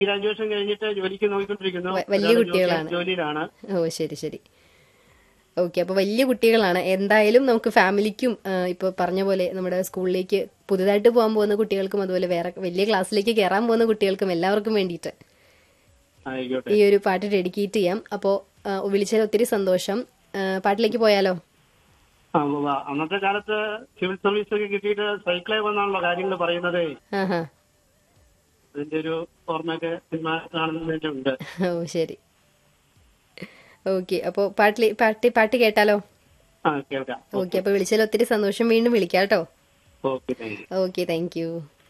Graduation കഴിഞ്ഞിട്ട് ജോലിക്ക് നോക്കിക്കൊണ്ടിരിക്കുന്നു വ- വലിയ ഒരാള് ജോലി- കുട്ടികളാണ്. ജോലിയിലാണ് ഓ ശരി ശരി ഓക്കെ അപ്പോൾ വലിയ കുട്ടികളാണ് എന്തായാലും നമുക്ക് ഫാമിലിക്കും ഇപ്പോൾ പറഞ്ഞ പോലെ നമ്മുടെ സ്കൂളിലേക്ക് പുതുതായിട്ട് പോകാൻ പോകുന്ന കുട്ടികൾക്കും അതുപോലെ വേറെ വലിയ ക്ലാസ്സിലേക്ക് കയറാൻ പോകുന്ന കുട്ടികൾക്കും എല്ലാവർക്കും വേണ്ടിയിട്ട് ആയിക്കോട്ടെ ഈ ഒരു പാട്ട് ഡെഡിക്കേറ്റ് ചെയ്യാം അപ്പോൾ വിളിച്ചതിൽ ഒത്തിരി സന്തോഷം ആ, പാട്ടിലേക്ക് പോയാലോ ആ, ഉവ്വ. അന്നത്തെ കാലത്ത് സിവിൽ സർവീസ് ഒക്കെ കിട്ടിയിട്ട് സൈക്കിളെ വന്നാണല്ലോ കാര്യങ്ങൾ പറയുന്നത് ആഹാ അതിന്റെ ഒരു ഓർമ്മയൊക്കെ സിനിമ കാണുന്നതിലുണ്ട് ഓ ശരി ഓക്കെ അപ്പോൾ പാട്ടിൽ പാട്ട് പാട്ട് കേട്ടാലോ ആ കേൾക്കാം ഓക്കെ അപ്പോൾ വിളിച്ചതിൽ ഒത്തിരി സന്തോഷം വീണ്ടും വിളിക്കാം കേട്ടോ okay thank you okay thank U